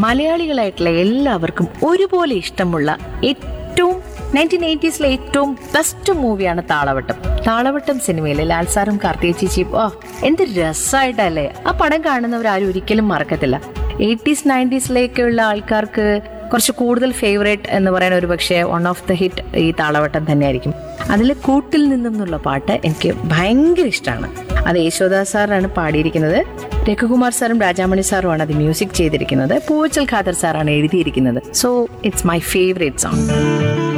മലയാളികളായിട്ടുള്ള എല്ലാവർക്കും ഒരുപോലെ ഇഷ്ടമുള്ള ഏറ്റവും നയൻറ്റീൻ എയ്റ്റീസിലെ ഏറ്റവും ബെസ്റ്റ് മൂവിയാണ് താളവട്ടം താളവട്ടം സിനിമയിലെ ലാൽ സാറും കാർത്തിക ചേച്ചിയും ഓ എന്ത് രസമായിട്ടല്ലേ ആ പടം കാണുന്നവരാരും ഒരിക്കലും മറക്കത്തില്ല എയ്റ്റീസ് നയൻറ്റീസിലേക്കുള്ള ആൾക്കാർക്ക് കുറച്ച് കൂടുതൽ ഫേവറേറ്റ് എന്ന് പറയുന്ന ഒരു പക്ഷേ വൺ ഓഫ് ദ ഹിറ്റ് ഈ താളവട്ടം തന്നെയായിരിക്കും അതിൽ കൂട്ടിൽ നിന്നും എന്നുള്ള പാട്ട് എനിക്ക് ഭയങ്കര ഇഷ്ടമാണ് അത് യേശോദാസ് സാറാണ് പാടിയിരിക്കുന്നത് രഘുകുമാർ സാറും രാജാമണി സാറുമാണ് അത് മ്യൂസിക് ചെയ്തിരിക്കുന്നത് പൂവച്ചൽ ഖാദർ സാറാണ് എഴുതിയിരിക്കുന്നത് so it's my favourite song